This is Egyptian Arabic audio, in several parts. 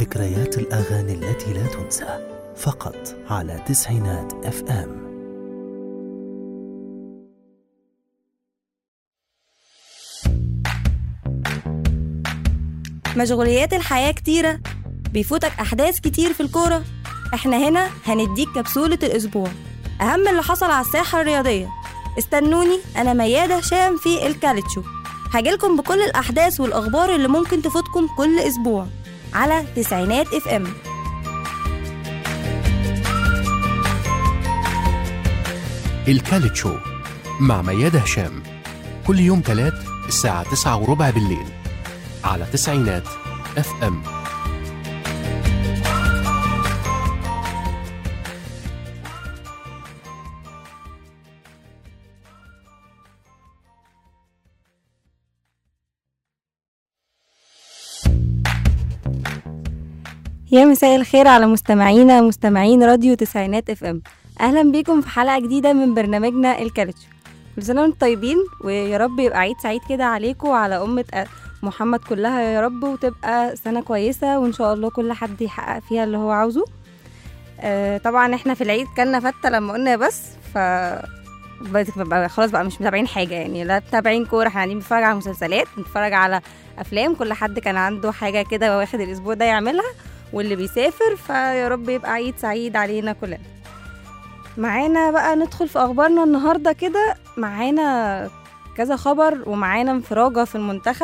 ذكريات الأغاني التي لا تنسى فقط على تسعينات اف ام مشغوليات الحياة كتيرة بيفوتك أحداث كتير في الكورة احنا هنا هنديك كبسولة الأسبوع أهم اللي حصل على الساحة الرياضية استنوني أنا ميادة هشام في الكالتشو هجيلكم بكل الأحداث والأخبار اللي ممكن تفوتكم كل أسبوع على تسعينات اف ام الكالت شو مع ميادة هشام كل يوم تلات الساعة تسعة وربع بالليل على تسعينات اف ام يا مساء الخير على مستمعينا مستمعين راديو تسعينات اف ام اهلا بيكم في حلقه جديده من برنامجنا الكالتشو كل سنه وانتم طيبين ويا رب يبقى عيد سعيد كده عليكم وعلى امه أ- محمد كلها يا رب وتبقى سنه كويسه وان شاء الله كل حد يحقق فيها اللي هو عاوزه آه طبعا احنا في العيد كلنا فته لما قلنا بس ف بقت- بقى خلاص بقى مش متابعين حاجه يعني لا متابعين كوره احنا قاعدين بنتفرج على مسلسلات بنتفرج على افلام كل حد كان عنده حاجه كده واخد الاسبوع ده يعملها واللي بيسافر فيا رب يبقى عيد سعيد علينا كلنا معانا بقى ندخل في اخبارنا النهارده كده معانا كذا خبر ومعانا انفراجه في المنتخب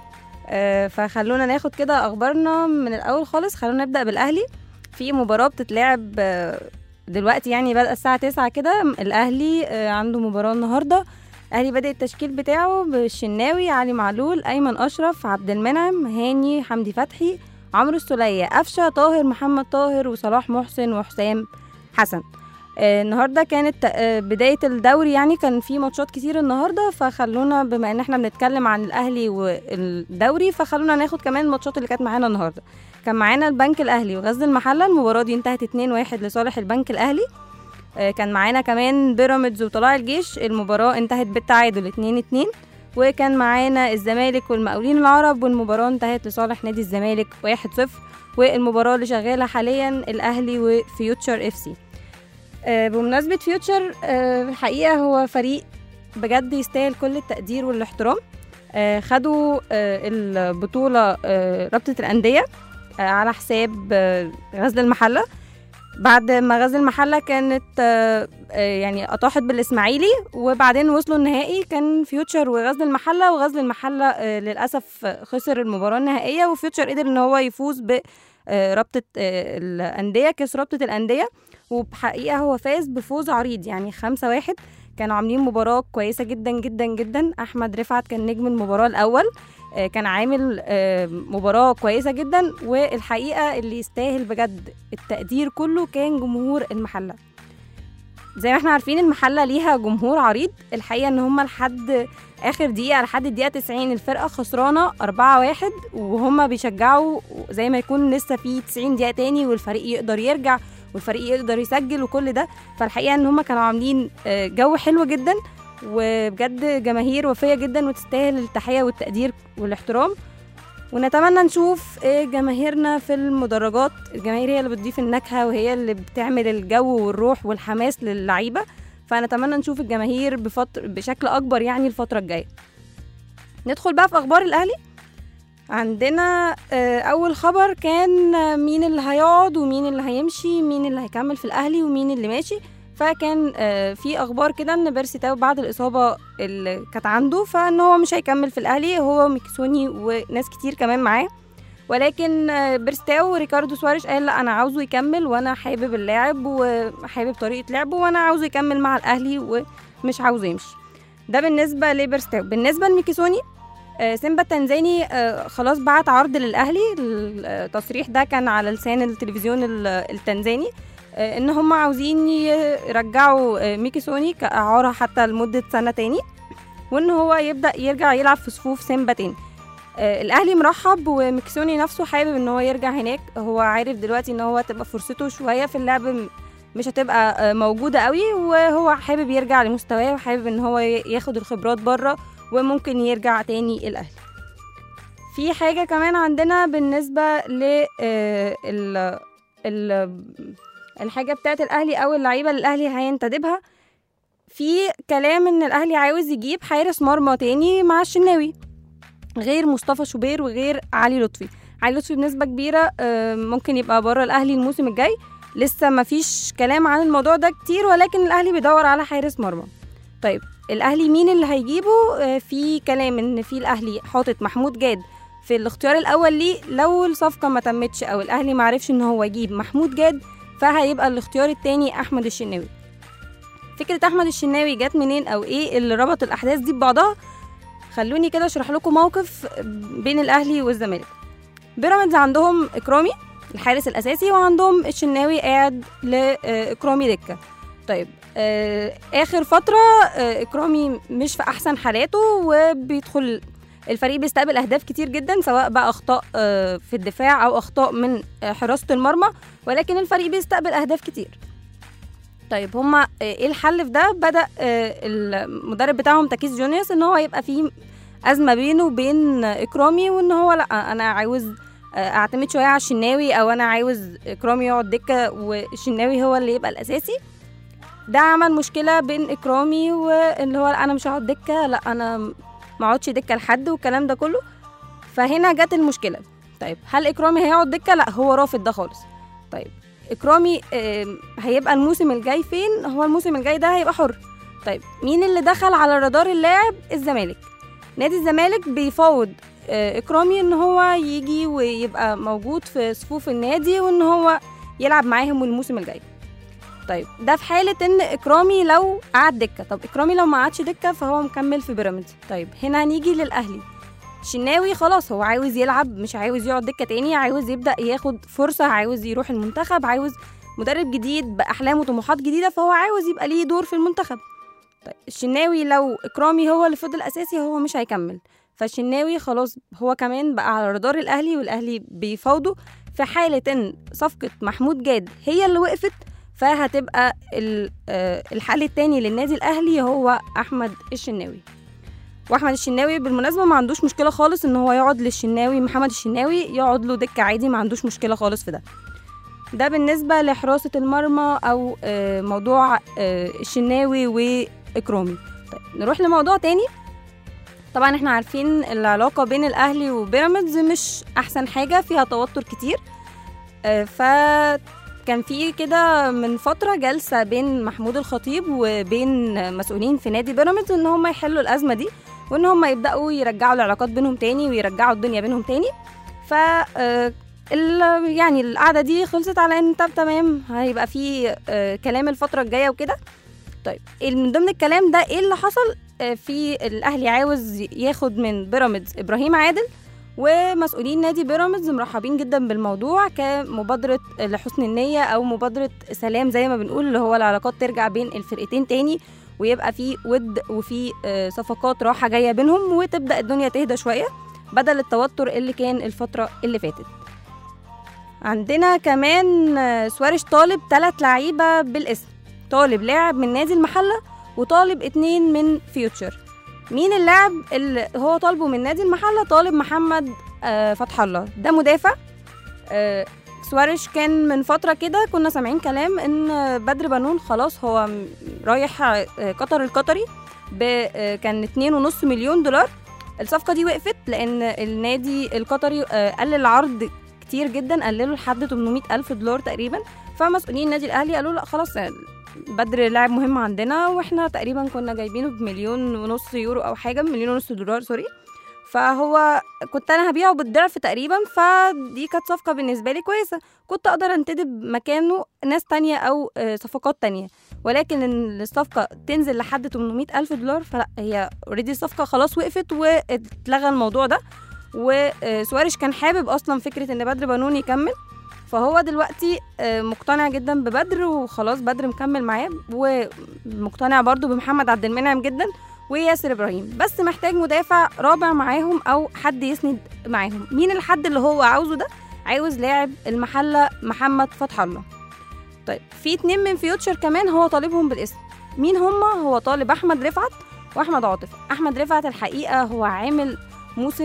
آه، فخلونا ناخد كده اخبارنا من الاول خالص خلونا نبدا بالاهلي في مباراه بتتلعب آه، دلوقتي يعني بدأ الساعة 9 كده الأهلي آه، عنده مباراة النهاردة الأهلي بدأ التشكيل بتاعه بالشناوي علي معلول أيمن أشرف عبد المنعم هاني حمدي فتحي عمرو السولية قفشة طاهر محمد طاهر وصلاح محسن وحسام حسن آه، النهارده كانت آه، بداية الدوري يعني كان في ماتشات كتير النهارده فخلونا بما ان احنا بنتكلم عن الاهلي والدوري فخلونا ناخد كمان الماتشات اللي كانت معانا النهارده كان معانا البنك الاهلي وغزل المحله المباراه دي انتهت 2-1 لصالح البنك الاهلي آه، كان معانا كمان بيراميدز وطلائع الجيش المباراه انتهت بالتعادل 2-2 وكان معانا الزمالك والمقاولين العرب والمباراه انتهت لصالح نادي الزمالك 1-0 والمباراه اللي شغاله حاليا الاهلي وفيوتشر اف سي آه، بمناسبة فيوتشر آه، الحقيقة هو فريق بجد يستاهل كل التقدير والاحترام آه، خدوا آه، البطولة آه، رابطة الأندية آه، على حساب آه، غزل المحلة بعد ما غزل المحلة كانت آه، آه، يعني أطاحت بالإسماعيلي وبعدين وصلوا النهائي كان فيوتشر وغزل المحلة وغزل المحلة آه، للأسف آه، خسر المباراة النهائية وفيوتشر قدر إن هو يفوز برابطة الأندية كاس رابطة الأندية وبحقيقة هو فاز بفوز عريض يعني خمسة واحد كانوا عاملين مباراة كويسة جدا جدا جدا أحمد رفعت كان نجم المباراة الأول آه، كان عامل آه، مباراة كويسة جدا والحقيقة اللي يستاهل بجد التقدير كله كان جمهور المحلة زي ما احنا عارفين المحلة ليها جمهور عريض الحقيقة ان هم لحد اخر دقيقة لحد الدقيقة 90 الفرقة خسرانة 4 واحد وهم بيشجعوا زي ما يكون لسه في 90 دقيقة تاني والفريق يقدر يرجع والفريق يقدر يسجل وكل ده فالحقيقه ان هم كانوا عاملين آه، جو حلو جدا وبجد جماهير وفيه جدا وتستاهل التحيه والتقدير والاحترام ونتمنى نشوف آه، جماهيرنا في المدرجات الجماهير هي اللي بتضيف النكهه وهي اللي بتعمل الجو والروح والحماس للعيبه فنتمنى نشوف الجماهير بفتر بشكل اكبر يعني الفتره الجايه ندخل بقى في اخبار الاهلي عندنا آه، اول خبر كان آه، مين اللي هيقعد ومين اللي هيمشي مين اللي هيكمل في الاهلي ومين اللي ماشي فكان آه، في اخبار كده ان بيرسي تاو بعد الاصابه اللي كانت عنده فان هو مش هيكمل في الاهلي هو ميكسوني وناس كتير كمان معاه ولكن آه، بيرسي تاو وريكاردو سواريش قال لا انا عاوزه يكمل وانا حابب اللاعب وحابب طريقه لعبه وانا عاوزه يكمل مع الاهلي ومش عاوزه يمشي ده بالنسبه لبيرسي تاو بالنسبه لميكيسوني آه، سيمبا التنزاني آه، خلاص بعت عرض للاهلي التصريح ده كان على لسان التلفزيون ال- التنزاني آه، ان هم عاوزين يرجعوا آه، ميكي سوني كاعاره حتى لمده سنه تاني وان هو يبدا يرجع يلعب في صفوف سيمبا تاني آه، الاهلي مرحب وميكسوني نفسه حابب ان هو يرجع هناك هو عارف دلوقتي ان هو تبقى فرصته شويه في اللعب م- مش هتبقى آه، موجوده قوي وهو حابب يرجع لمستواه وحابب ان هو ي- ياخد الخبرات بره وممكن يرجع تاني الاهلي في حاجة كمان عندنا بالنسبة ل آه، ال ال الحاجة بتاعت الأهلي أو اللعيبة اللي الأهلي هينتدبها في كلام إن الأهلي عاوز يجيب حارس مرمى تاني مع الشناوي غير مصطفى شوبير وغير علي لطفي علي لطفي بنسبة كبيرة آه، ممكن يبقى بره الأهلي الموسم الجاي لسه ما فيش كلام عن الموضوع ده كتير ولكن الأهلي بيدور على حارس مرمى طيب الأهلي مين اللي هيجيبه آه، في كلام إن في الأهلي حاطط محمود جاد في الاختيار الأول ليه لو الصفقة ما تمتش أو الأهلي ما عرفش إن هو يجيب محمود جاد فهيبقى الاختيار التاني أحمد الشناوي فكرة أحمد الشناوي جت منين أو إيه اللي ربط الأحداث دي ببعضها خلوني كده أشرح لكم موقف بين الأهلي والزمالك بيراميدز عندهم إكرامي الحارس الأساسي وعندهم الشناوي قاعد لإكرامي دكة طيب آه، آخر فترة آه، إكرامي مش في أحسن حالاته وبيدخل الفريق بيستقبل أهداف كتير جدا سواء بقى أخطاء آه، في الدفاع أو أخطاء من آه، حراسة المرمى ولكن الفريق بيستقبل أهداف كتير طيب هما آه، ايه الحل في ده بدأ آه، المدرب بتاعهم تاكيس جونيوس ان هو يبقى فيه أزمة بينه وبين آه، إكرامي وان هو لا أنا عاوز آه، اعتمد شوية على الشناوي او انا عاوز إكرامي يقعد دكة والشناوي هو اللي يبقى الأساسي ده عمل مشكلة بين إكرامي واللي هو لا أنا مش هقعد دكة لا أنا ما اقعدش دكة لحد والكلام ده كله فهنا جت المشكلة طيب هل إكرامي هيقعد دكة لا هو رافض ده خالص طيب إكرامي آم، هيبقى الموسم الجاي فين هو الموسم الجاي ده هيبقى حر طيب مين اللي دخل على رادار اللاعب الزمالك نادي الزمالك بيفاوض آه، إكرامي إن هو يجي ويبقى موجود في صفوف النادي وإن هو يلعب معاهم الموسم الجاي طيب ده في حالة إن إكرامي لو قعد دكة طب إكرامي لو ما قعدش دكة فهو مكمل في بيراميدز طيب هنا هنيجي للأهلي شناوي خلاص هو عاوز يلعب مش عاوز يقعد دكة تاني عاوز يبدأ ياخد فرصة عاوز يروح المنتخب عاوز مدرب جديد بأحلام وطموحات جديدة فهو عاوز يبقى ليه دور في المنتخب طيب الشناوي لو إكرامي هو اللي فضل أساسي هو مش هيكمل فالشناوي خلاص هو كمان بقى على رادار الأهلي والأهلي بيفاوضوا في حالة إن صفقة محمود جاد هي اللي وقفت فهتبقى ال- آه، الحل التاني للنادي الأهلي هو أحمد الشناوي واحمد الشناوي بالمناسبه ما عندوش مشكله خالص ان هو يقعد للشناوي محمد الشناوي يقعد له دكه عادي ما عندوش مشكله خالص في ده ده بالنسبه لحراسه المرمى او آه، موضوع آه، الشناوي واكرامي طيب نروح لموضوع تاني طبعا احنا عارفين العلاقه بين الاهلي وبيراميدز مش احسن حاجه فيها توتر كتير آه، ف كان في كده من فتره جلسه بين محمود الخطيب وبين مسؤولين في نادي بيراميدز ان هم يحلوا الازمه دي وان هم يبداوا يرجعوا العلاقات بينهم تاني ويرجعوا الدنيا بينهم تاني ف آه، ال- يعني القعده دي خلصت على ان طب تمام هيبقى في آه، كلام الفتره الجايه وكده طيب ال- من ضمن الكلام ده ايه اللي حصل آه، في الاهلي عاوز ياخد من بيراميدز ابراهيم عادل ومسؤولين نادي بيراميدز مرحبين جدا بالموضوع كمبادرة لحسن النية أو مبادرة سلام زي ما بنقول اللي هو العلاقات ترجع بين الفرقتين تاني ويبقى في ود وفي آه، صفقات راحة جاية بينهم وتبدأ الدنيا تهدى شوية بدل التوتر اللي كان الفترة اللي فاتت عندنا كمان آه، سوارش طالب ثلاث لعيبة بالاسم طالب لاعب من نادي المحلة وطالب اتنين من فيوتشر مين اللاعب اللي هو طالبه من نادي المحلة طالب محمد آه، فتح الله ده مدافع آه، سوارش كان من فترة كده كنا سامعين كلام ان آه، بدر بنون خلاص هو م- رايح آه، قطر القطري ب آه، كان 2.5 مليون دولار الصفقة دي وقفت لأن النادي القطري آه، قلل العرض كتير جدا قللوا لحد 800 ألف دولار تقريبا فمسؤولين النادي الأهلي قالوا لا خلاص آه، بدر لاعب مهم عندنا واحنا تقريبا كنا جايبينه بمليون ونص يورو او حاجه مليون ونص دولار سوري فهو كنت انا هبيعه بالضعف تقريبا فدي كانت صفقه بالنسبه لي كويسه كنت اقدر انتدب مكانه ناس تانية او آه، صفقات تانية ولكن ان الصفقه تنزل لحد 800 الف دولار فلا هي اوريدي الصفقه خلاص وقفت واتلغى الموضوع ده وسوارش كان حابب اصلا فكره ان بدر بنون يكمل فهو دلوقتي آه، مقتنع جدا ببدر وخلاص بدر مكمل معاه ومقتنع برضو بمحمد عبد المنعم جدا وياسر ابراهيم بس محتاج مدافع رابع معاهم او حد يسند معاهم مين الحد اللي هو عاوزه ده عاوز لاعب المحله محمد فتح الله طيب في اتنين من فيوتشر كمان هو طالبهم بالاسم مين هما هو طالب احمد رفعت واحمد عاطف احمد رفعت الحقيقه هو عامل موسم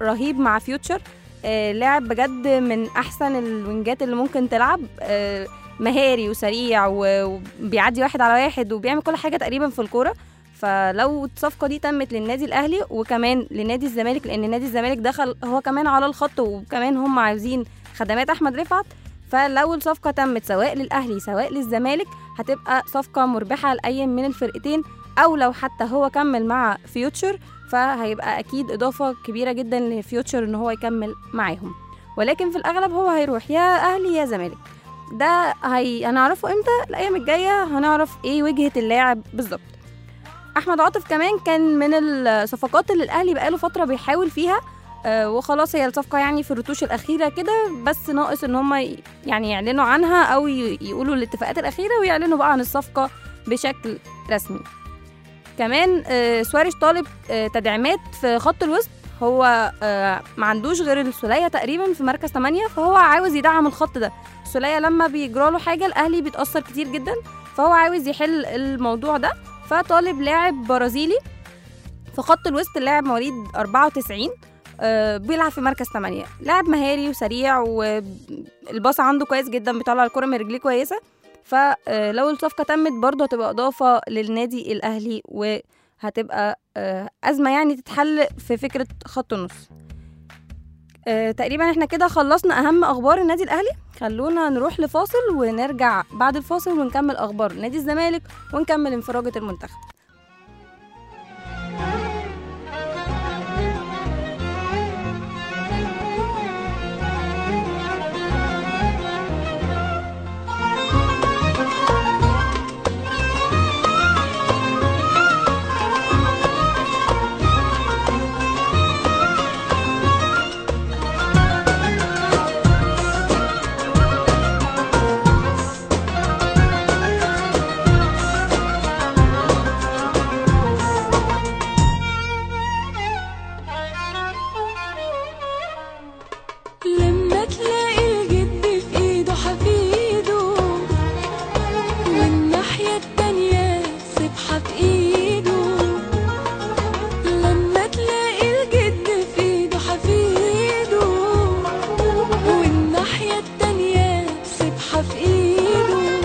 رهيب مع فيوتشر آه، لاعب بجد من احسن الوينجات اللي ممكن تلعب آه، مهاري وسريع و- وبيعدي واحد على واحد وبيعمل كل حاجه تقريبا في الكوره فلو الصفقه دي تمت للنادي الاهلي وكمان لنادي الزمالك لان نادي الزمالك دخل هو كمان على الخط وكمان هم عايزين خدمات احمد رفعت فلو الصفقه تمت سواء للاهلي سواء للزمالك هتبقى صفقه مربحه لاي من الفرقتين او لو حتى هو كمل مع فيوتشر فهيبقى اكيد اضافه كبيره جدا لفيوتشر ان هو يكمل معاهم ولكن في الاغلب هو هيروح يا اهلي يا زمالك ده هي... هنعرفه امتى الايام الجايه هنعرف ايه وجهه اللاعب بالظبط احمد عاطف كمان كان من الصفقات اللي الاهلي بقاله فتره بيحاول فيها آه وخلاص هي الصفقه يعني في الرتوش الاخيره كده بس ناقص ان هم ي- يعني يعلنوا عنها او ي- يقولوا الاتفاقات الاخيره ويعلنوا بقى عن الصفقه بشكل رسمي كمان آه سواريش طالب آه تدعيمات في خط الوسط هو آه ما عندوش غير السولية تقريبا في مركز 8 فهو عاوز يدعم الخط ده السولية لما بيجرى له حاجة الأهلي بيتأثر كتير جدا فهو عاوز يحل الموضوع ده فطالب لاعب برازيلي في خط الوسط اللاعب مواليد 94 آه بيلعب في مركز 8 لاعب مهاري وسريع والباص عنده كويس جدا بيطلع الكرة من رجليه كويسة فلو الصفقة تمت برضه هتبقى إضافة للنادي الأهلي وهتبقى آه، أزمة يعني تتحل في فكرة خط النص آه، تقريبا احنا كده خلصنا أهم أخبار النادي الأهلي خلونا نروح لفاصل ونرجع بعد الفاصل ونكمل أخبار نادي الزمالك ونكمل انفراجة المنتخب لما تلاقي الجد في ايده حفيده والناحية التانية سبحة في ايده لما تلاقي الجد في ايده حفيده والناحية التانية سبحة في ايده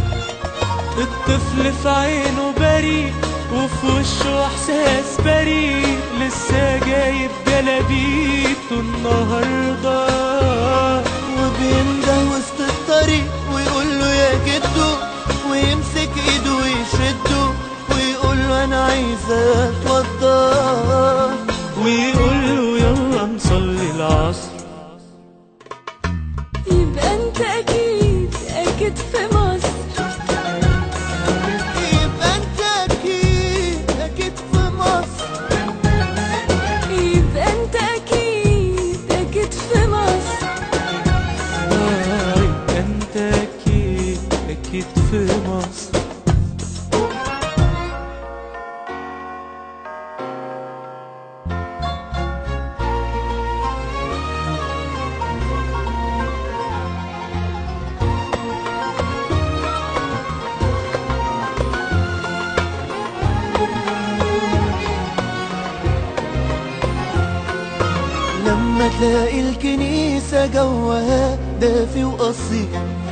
الطفل في عينه بريء وفي وشه احساس بريء لسه جايب جلابيته النهارده وبينده وسط الطريق ويقول له يا جدو ويمسك ايده ويشده ويقول له انا عايز اتوضى ويقول له يلا نصلي العصر يبقى انت اكيد اكيد في مصر يبقى انت اكيد اكيد في مصر يبقى انت اكيد اكيد في مصر آه، يبقى انت اكيد اكيد في مصر لما تلاقي الكنيسة جوها دافي وأصيل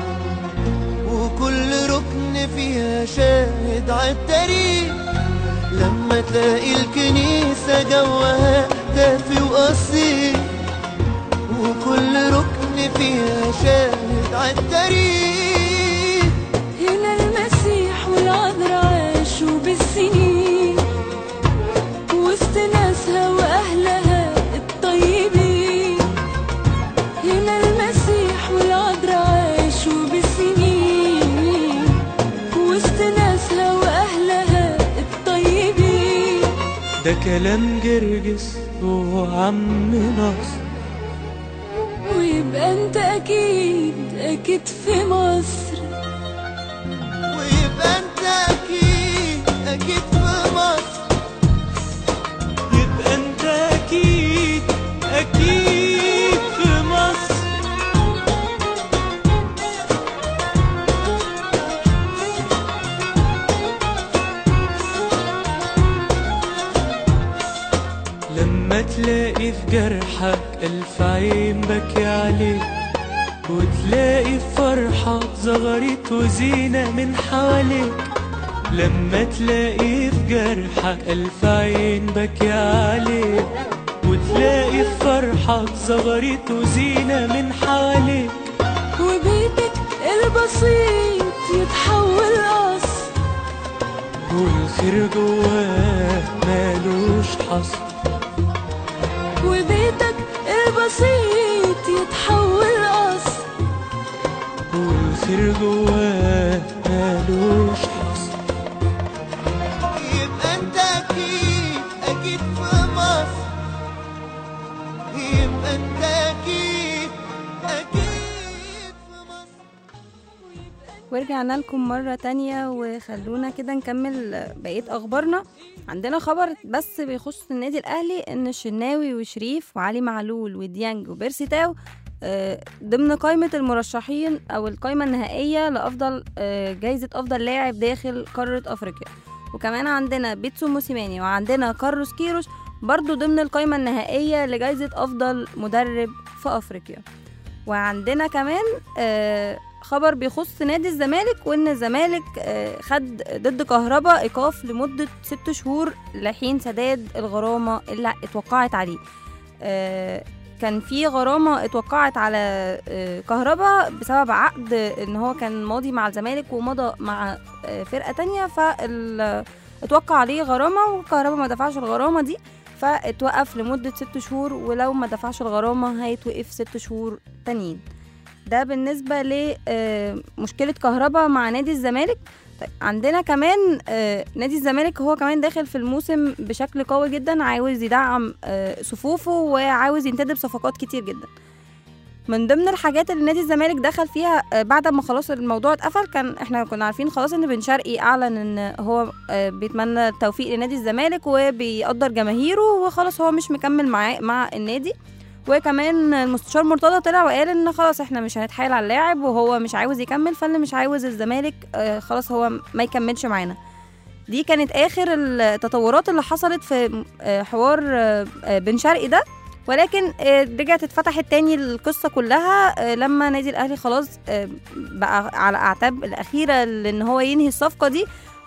وكل ركن فيها شاهد عالتاريخ لما تلاقي الكنيسة جوها دافي وأصيل وكل ركن فيها شاهد عالتاريخ هنا المسيح والعذراء عاشوا بالسنين وسط ناسها واهلها الطيبين هنا المسيح والعذراء عاشوا بالسنين وسط ناسها واهلها الطيبين ده كلام جرجس وعم نصر ويبقى انت اكيد اكيد في مصر ويبقى انت اكيد اكيد في مصر يبقى انت اكيد اكيد في مصر لما تلاقي في جرحك وتلاقي فرحة زغرت وزينة من حواليك لما تلاقي في جرحك ألف عين بكي عليك وتلاقي فرحة زغرت وزينة من حواليك وبيتك البسيط يتحول قصر والخير جواه مالوش حصر وبيتك البسيط يتحول قصر والخير جواه مالوش حصر يبقى انت اكيد اكيد في مصر يبقى انت اكيد اكيد في مصر ورجعنا لكم مرة تانية وخلونا كده نكمل بقية أخبارنا عندنا خبر بس بيخص النادي الأهلي إن الشناوي وشريف وعلي معلول وديانج وبيرسي تاو آه، ضمن قائمة المرشحين أو القائمة النهائية لأفضل آه، جايزة أفضل لاعب داخل قارة أفريقيا وكمان عندنا بيتسو موسيماني وعندنا كارلوس كيروش برضو ضمن القائمة النهائية لجائزة أفضل مدرب في أفريقيا وعندنا كمان آه، خبر بيخص نادي الزمالك وان الزمالك آه، خد ضد كهربا ايقاف لمده ست شهور لحين سداد الغرامه اللي اتوقعت عليه آه، كان في غرامه اتوقعت على آه، كهربا بسبب عقد ان هو كان ماضي مع الزمالك ومضى مع آه، فرقه تانية فال اتوقع عليه غرامه وكهربا ما دفعش الغرامه دي فاتوقف لمده ست شهور ولو ما دفعش الغرامه هيتوقف ست شهور تانيين ده بالنسبة لمشكلة كهربا مع نادي الزمالك طيب عندنا كمان آه، نادي الزمالك هو كمان داخل في الموسم بشكل قوي جدا عاوز يدعم آه، صفوفه وعاوز ينتدب صفقات كتير جدا من ضمن الحاجات اللي نادي الزمالك دخل فيها آه، بعد ما خلاص الموضوع اتقفل كان احنا كنا عارفين خلاص ان بن شرقي اعلن ان هو آه، بيتمنى التوفيق لنادي الزمالك وبيقدر جماهيره وخلاص هو مش مكمل معاه مع النادي وكمان المستشار مرتضى طلع وقال ان خلاص احنا مش هنتحايل على اللاعب وهو مش عاوز يكمل فاللي مش عاوز الزمالك آه، خلاص هو ما يكملش معانا دي كانت اخر التطورات اللي حصلت في آه، حوار آه، آه، بن شرقي ده ولكن آه، رجعت اتفتحت تاني القصه كلها آه، لما نادي الاهلي خلاص آه، بقى على اعتاب الاخيره لان هو ينهي الصفقه دي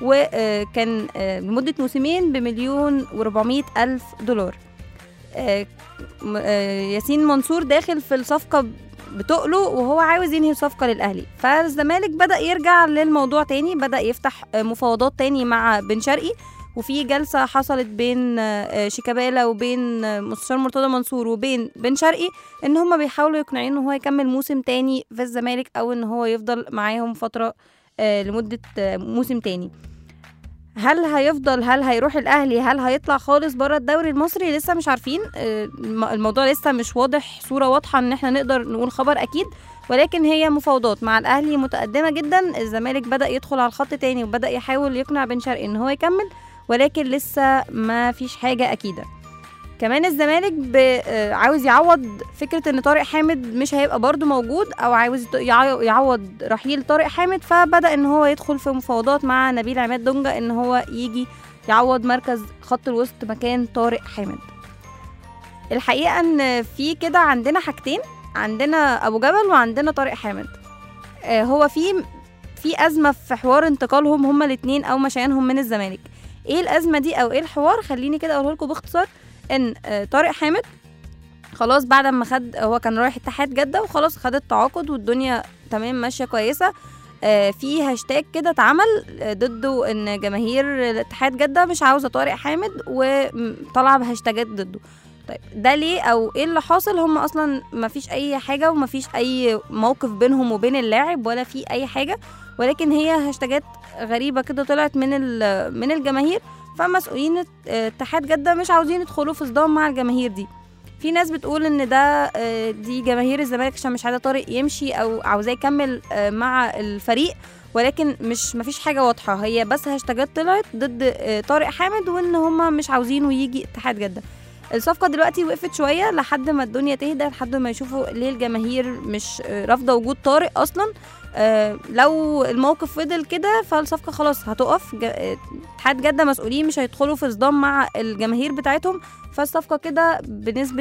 وكان لمده موسمين بمليون و400 الف دولار آه، م- آه، ياسين منصور داخل في الصفقة بتقله وهو عاوز ينهي الصفقة للأهلي فالزمالك بدأ يرجع للموضوع تاني بدأ يفتح آه، مفاوضات تاني مع بن شرقي وفي جلسة حصلت بين آه، شيكابالا وبين آه، مستشار مرتضى منصور وبين بن شرقي ان هما بيحاولوا يقنعين ان هو يكمل موسم تاني في الزمالك او ان هو يفضل معاهم فترة آه، لمدة آه، موسم تاني هل هيفضل هل هيروح الاهلي هل هيطلع خالص بره الدوري المصري لسه مش عارفين آه، الم- الموضوع لسه مش واضح صوره واضحه ان احنا نقدر نقول خبر اكيد ولكن هي مفاوضات مع الاهلي متقدمه جدا الزمالك بدا يدخل على الخط تاني وبدا يحاول يقنع بن شرقي ان هو يكمل ولكن لسه ما فيش حاجه اكيده كمان الزمالك ب- آه، عاوز يعوض فكرة ان طارق حامد مش هيبقى برضو موجود او عاوز يط- يع- يعوض رحيل طارق حامد فبدأ ان هو يدخل في مفاوضات مع نبيل عماد دونجا ان هو يجي يعوض مركز خط الوسط مكان طارق حامد الحقيقة ان في كده عندنا حاجتين عندنا ابو جبل وعندنا طارق حامد آه، هو في في ازمه في حوار انتقالهم هما الاثنين او مشيانهم من الزمالك ايه الازمه دي او ايه الحوار خليني كده اقوله لكم باختصار ان آه، طارق حامد خلاص بعد ما خد هو كان رايح اتحاد جده وخلاص خد التعاقد والدنيا تمام ماشيه كويسه آه، في هاشتاج كده اتعمل آه، ضده ان جماهير الاتحاد جده مش عاوزه طارق حامد وطلع بهاشتاجات ضده طيب ده ليه او ايه اللي حاصل هم اصلا ما فيش اي حاجه وما فيش اي موقف بينهم وبين اللاعب ولا في اي حاجه ولكن هي هاشتاجات غريبه كده طلعت من ال- من الجماهير فمسؤولين ات- اتحاد جده مش عاوزين يدخلوا في صدام مع الجماهير دي في ناس بتقول ان ده آه، دي جماهير الزمالك عشان مش عايزه طارق يمشي او عاوزاه يكمل آه، مع الفريق ولكن مش مفيش حاجه واضحه هي بس هاشتاجات طلعت ضد آه، طارق حامد وان هما مش عاوزينه يجي اتحاد جده الصفقه دلوقتي وقفت شويه لحد ما الدنيا تهدى لحد ما يشوفوا ليه الجماهير مش آه، رافضه وجود طارق اصلا آه، لو الموقف فضل كده فالصفقه خلاص هتقف ج- آه، اتحاد جده مسؤولين مش هيدخلوا في صدام مع الجماهير بتاعتهم فالصفقه كده بنسبه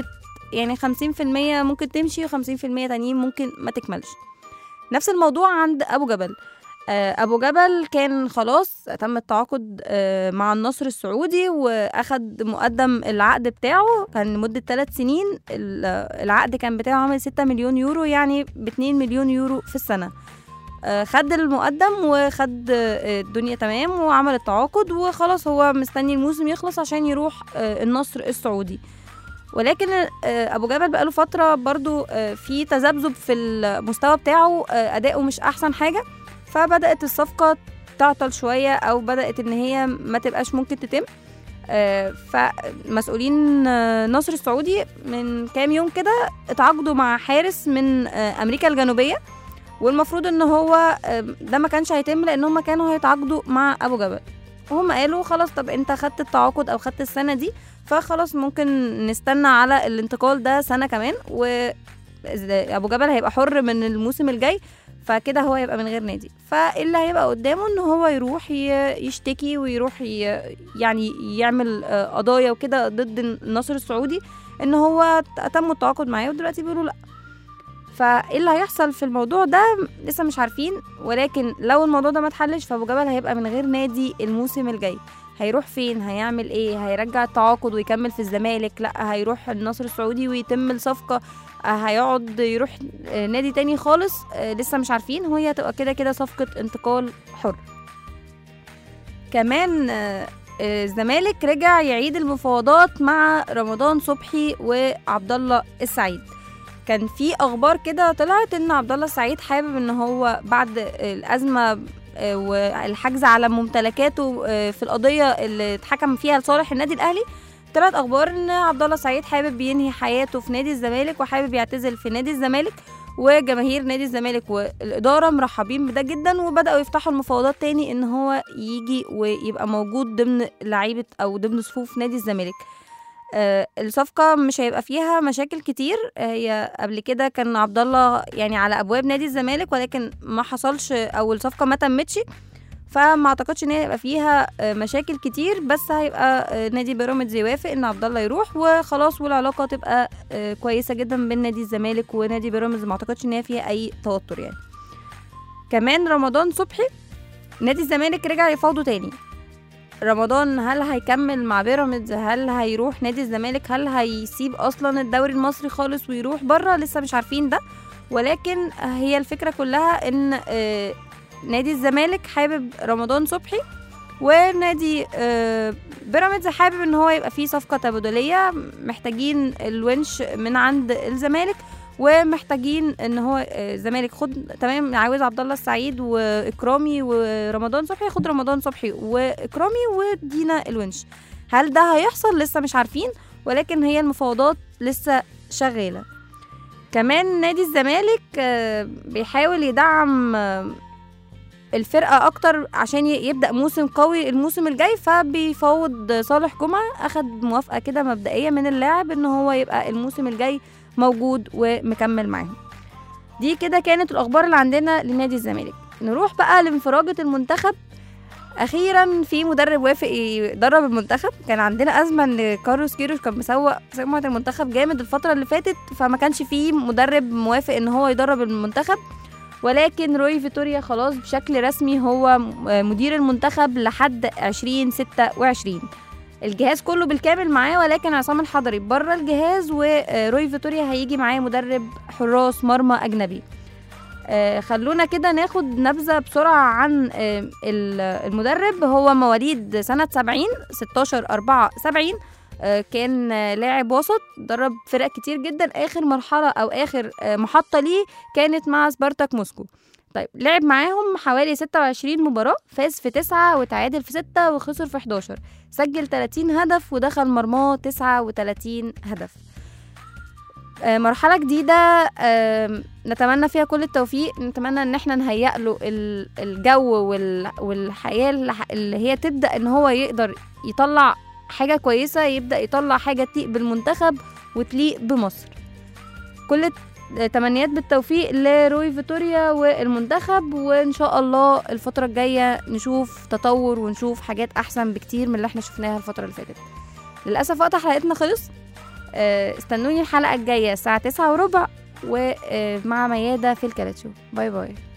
يعني 50% ممكن تمشي و50% تانيين ممكن ما تكملش نفس الموضوع عند ابو جبل آه، ابو جبل كان خلاص تم التعاقد آه، مع النصر السعودي واخد مقدم العقد بتاعه كان لمده ثلاث سنين ال- العقد كان بتاعه عامل 6 مليون يورو يعني ب 2 مليون يورو في السنه آه، خد المقدم وخد آه، الدنيا تمام وعمل التعاقد وخلاص هو مستني الموسم يخلص عشان يروح آه، النصر السعودي ولكن آه، ابو جبل بقاله فتره برضو آه، في تذبذب في المستوى بتاعه آه، اداؤه مش احسن حاجه فبدات الصفقه تعطل شويه او بدات ان هي ما تبقاش ممكن تتم آه، فمسؤولين آه، نصر السعودي من كام يوم كده اتعاقدوا مع حارس من آه، امريكا الجنوبيه والمفروض ان هو آه، ده ما كانش هيتم لان هم كانوا هيتعاقدوا مع ابو جبل وهم قالوا خلاص طب انت خدت التعاقد او خدت السنه دي فخلاص ممكن نستنى على الانتقال ده سنه كمان و ابو جبل هيبقى حر من الموسم الجاي فكده هو هيبقى من غير نادي فاللي هيبقى قدامه ان هو يروح ي- يشتكي ويروح ي... يعني يعمل آه، قضايا وكده ضد النصر السعودي ان هو تم التعاقد معاه ودلوقتي بيقولوا لا فايه اللي هيحصل في الموضوع ده لسه مش عارفين ولكن لو الموضوع ده ما اتحلش فابو جبل هيبقى من غير نادي الموسم الجاي هيروح فين هيعمل ايه هيرجع التعاقد ويكمل في الزمالك لا هيروح النصر السعودي ويتم الصفقه آه، هيقعد يروح آه، نادي تاني خالص آه، لسه مش عارفين وهي هتبقى كده كده صفقه انتقال حر كمان آه، آه، الزمالك رجع يعيد المفاوضات مع رمضان صبحي وعبد الله السعيد كان في اخبار كده طلعت ان عبد الله السعيد حابب ان هو بعد الازمه آه، والحجز على ممتلكاته آه، في القضيه اللي اتحكم فيها لصالح النادي الاهلي طلعت اخبار ان عبد الله السعيد حابب ينهي حياته في نادي الزمالك وحابب يعتزل في نادي الزمالك وجماهير نادي الزمالك والاداره مرحبين بده جدا وبداوا يفتحوا المفاوضات تاني ان هو يجي ويبقى موجود ضمن لعيبه او ضمن صفوف نادي الزمالك آه، الصفقة مش هيبقى فيها مشاكل كتير آه، هي قبل كده كان عبد الله يعني على ابواب نادي الزمالك ولكن ما حصلش او الصفقة ما تمتش فما اعتقدش ان هي هيبقى فيها آه، مشاكل كتير بس هيبقى آه، نادي بيراميدز يوافق ان عبد الله يروح وخلاص والعلاقة تبقى آه، كويسة جدا بين نادي الزمالك ونادي بيراميدز ما اعتقدش ان هي فيها اي توتر يعني كمان رمضان صبحي نادي الزمالك رجع يفاوضه تاني رمضان هل هيكمل مع بيراميدز هل هيروح نادي الزمالك هل هيسيب اصلا الدوري المصري خالص ويروح بره لسه مش عارفين ده ولكن هي الفكره كلها ان آه، نادي الزمالك حابب رمضان صبحي ونادي آه، بيراميدز حابب ان هو يبقى فيه صفقه تبادليه محتاجين الونش من عند الزمالك ومحتاجين ان هو آه، الزمالك خد تمام عاوز عبد الله السعيد واكرامي ورمضان صبحي خد رمضان صبحي واكرامي ودينا الونش هل ده هيحصل لسه مش عارفين ولكن هي المفاوضات لسه شغاله كمان نادي الزمالك آه، بيحاول يدعم آه، الفرقة أكتر عشان ي- يبدأ موسم قوي الموسم الجاي فبيفوض صالح جمعة أخد موافقة كده مبدئية من اللاعب إن هو يبقى الموسم الجاي موجود ومكمل معاهم دي كده كانت الأخبار اللي عندنا لنادي الزمالك نروح بقى لانفراجة المنتخب أخيرا في مدرب وافق يدرب المنتخب كان عندنا أزمة إن كارلوس كيروش كان مسوق سمعة المنتخب جامد الفترة اللي فاتت فما كانش فيه مدرب موافق إن هو يدرب المنتخب ولكن روي فيتوريا خلاص بشكل رسمي هو م- مدير المنتخب لحد 2026 الجهاز كله بالكامل معاه ولكن عصام الحضري بره الجهاز وروي فيتوريا هيجي معاه مدرب حراس مرمى اجنبي آه، خلونا كده ناخد نبذة بسرعة عن آه، ال- المدرب هو مواليد سنة 70 16 4 70 آه، كان آه، لاعب وسط درب فرق كتير جدا آخر مرحلة أو آخر آه، محطة ليه كانت مع سبارتاك موسكو طيب لعب معاهم حوالي 26 مباراة فاز في 9 وتعادل في 6 وخسر في 11 سجل 30 هدف ودخل مرماه 39 هدف آه، مرحلة جديدة آم، نتمنى فيها كل التوفيق نتمنى ان احنا نهيئ له ال- الجو وال- والحياة الح- اللي هي تبدأ ان هو يقدر يطلع حاجة كويسة يبدأ يطلع حاجة تليق بالمنتخب وتليق بمصر كل تمنيات بالتوفيق لروي فيتوريا والمنتخب وان شاء الله الفترة الجاية نشوف تطور ونشوف حاجات احسن بكتير من اللي احنا شفناها الفترة اللي فاتت للأسف وقت حلقتنا خلص آه، استنوني الحلقة الجاية الساعة تسعة وربع ومع ميادة في الكالتشو باي باي